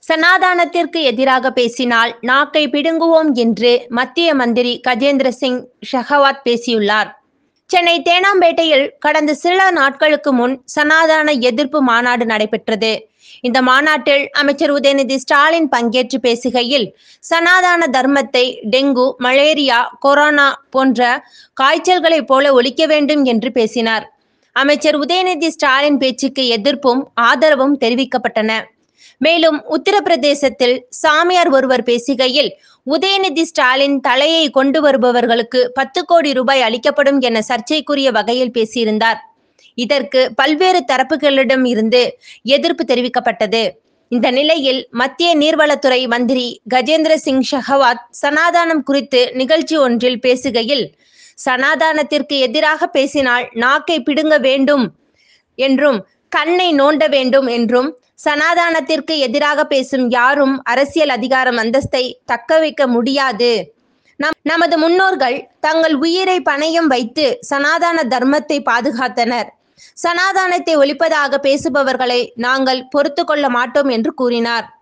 சனாதானத்திற்கு எதிராக பேசினால் நாக்கை பிடுங்குவோம் என்று மத்திய மந்திரி கஜேந்திர சிங் ஷெகாவத் பேசியுள்ளார் சென்னை தேனாம்பேட்டையில் கடந்த சில நாட்களுக்கு முன் சனாதன எதிர்ப்பு மாநாடு நடைபெற்றது இந்த மாநாட்டில் அமைச்சர் உதயநிதி ஸ்டாலின் பங்கேற்று பேசுகையில் சனாதன தர்மத்தை டெங்கு மலேரியா கொரோனா போன்ற காய்ச்சல்களைப் போல ஒழிக்க வேண்டும் என்று பேசினார் அமைச்சர் உதயநிதி ஸ்டாலின் பேச்சுக்கு எதிர்ப்பும் ஆதரவும் தெரிவிக்கப்பட்டன மேலும் உத்தரப்பிரதேசத்தில் சாமியார் ஒருவர் பேசுகையில் உதயநிதி ஸ்டாலின் தலையை கொண்டு வருபவர்களுக்கு பத்து கோடி ரூபாய் அளிக்கப்படும் என சர்ச்சைக்குரிய வகையில் பேசியிருந்தார் இதற்கு பல்வேறு தரப்புகளிடம் இருந்து எதிர்ப்பு தெரிவிக்கப்பட்டது இந்த நிலையில் மத்திய நீர்வளத்துறை மந்திரி கஜேந்திர சிங் ஷெகாவத் சனாதானம் குறித்து நிகழ்ச்சி ஒன்றில் பேசுகையில் சனாதானத்திற்கு எதிராக பேசினால் நாக்கை பிடுங்க வேண்டும் என்றும் கண்ணை நோண்ட வேண்டும் என்றும் சனாதானத்திற்கு எதிராக பேசும் யாரும் அரசியல் அதிகாரம் அந்தஸ்தை தக்க வைக்க முடியாது நம் நமது முன்னோர்கள் தங்கள் உயிரை பணயம் வைத்து சனாதன தர்மத்தை பாதுகாத்தனர் சனாதானத்தை ஒழிப்பதாக பேசுபவர்களை நாங்கள் பொறுத்து கொள்ள மாட்டோம் என்று கூறினார்